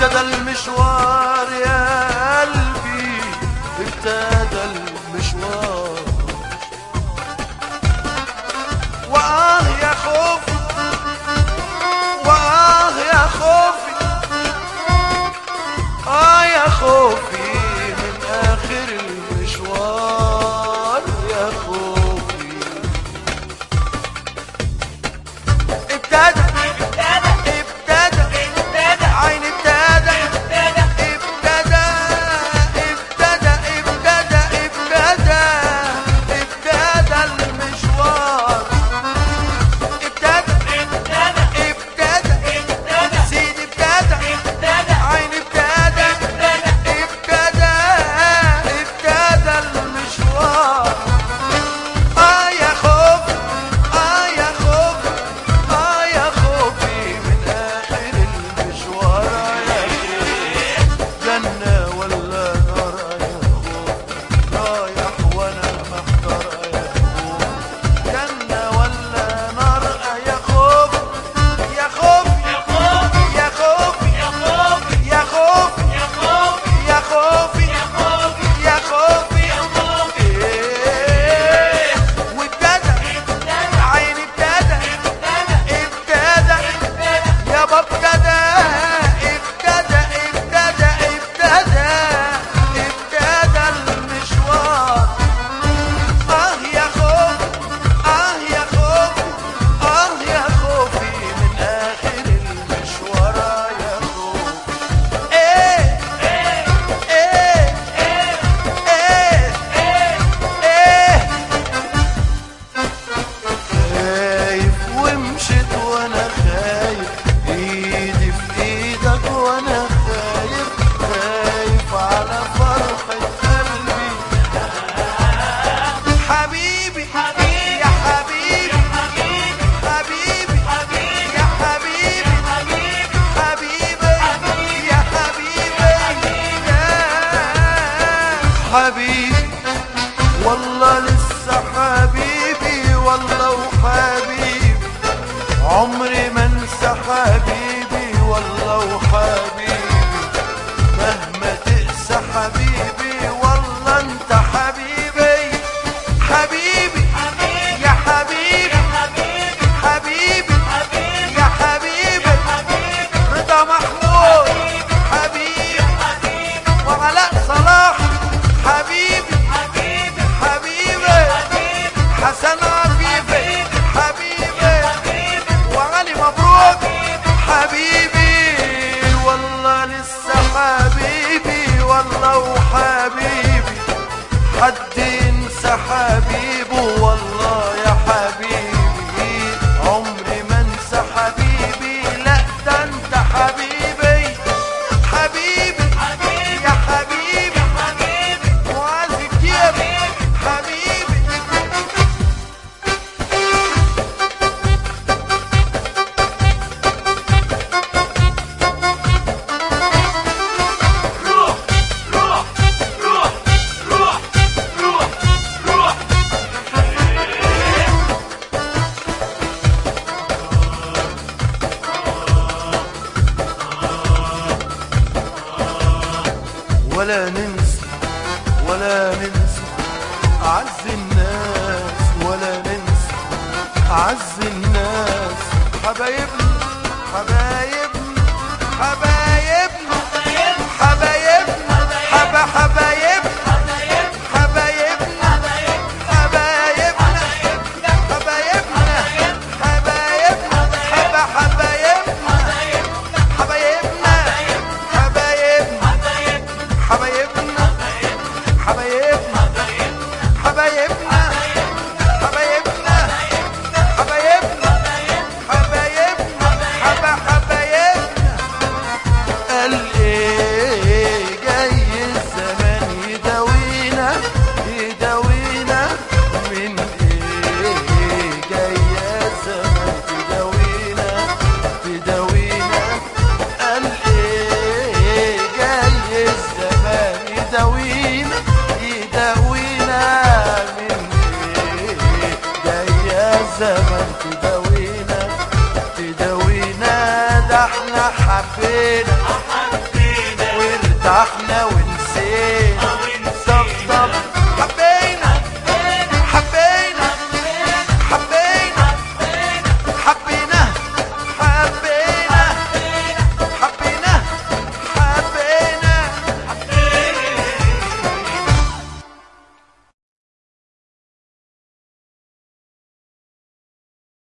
ابتدى المشوار يا قلبي ابتدى المشوار وآه يا خوفي وآه يا خوفي آه يا خوفي من آخر المشوار يا خوفي ابتدى ابتدى عيني ابتدى ابتدى ابتدى ابتدى ابتدى ابتدى المشوار ابتدى ابتدى سيدي ابتدى عيني ابتدى ابتدى ابتدى المشوار اه يا خوفي اه يا خوفي اه يا خوفي من اخر المشوار يا خوفي جنة ولا نار يا خوفي رايح وانا محتار يا خوفي جنة ولا نار يا خوفي يا خوفي يا خوفي يا خوفي يا خوفي يا خوفي إيه وابتدى عيني ابتدى ابتدى يابا ابتدى ابتدى ابتدى ابتدى ابتدى المشوار اه يا خوفي اه يا خوفي اه يا خوفي من اخر المشوار يا خوفي ايه ايه ايه ايه خايف ومشيت وانا خايف ايدي في ايدك وانا خايف خايف على فرحة قلبي حبيبي يا حبيبي حبيبي يا حبيبي حبيبي يا حبيبي يا حبيبي والله لسه حبيبي والله وحبيبي عمري ما انسى حبيبي والله وحبيبي مهما تقسى حبيبي والله انت حبيبي حبيبي يا حبيبي حبيبي يا حبيبي رضا محمود حبيبي وعلاء صلاح حبيبي حبيبي حسن عفيفي حبيبي وعلي مبروك حبيبي والله لسه حبيبي والله وحبيبي حد ينسى حبيبه والله يا حبيبي عمري ما انسى حبيبي لا ده انت حبيبي حبيبي يا حبيبي معاذ كتير حبيبي ولا ننسى ولا ننسى أعز الناس ولا ننسى أعز الناس حبايبنا حبايبنا حبايبنا حبايبنا حبا حبايبنا حبايبنا حبايبنا حبايبنا حبايبنا حبا حبايبنا حبايبنا حبايبنا حبايبنا حبايبنا حبايبنا حبايبنا حبايبنا حبايبنا حبا حبايبنا قال ايه جاي الزمان يداوينا يداوينا من ايه جاي الزمان تداوينا تداوينا قال ايه جاي الزمان يداوينا يداوينا من ايه جاي الزمان تداوينا تداوينا ده احنا حبينا العخناوي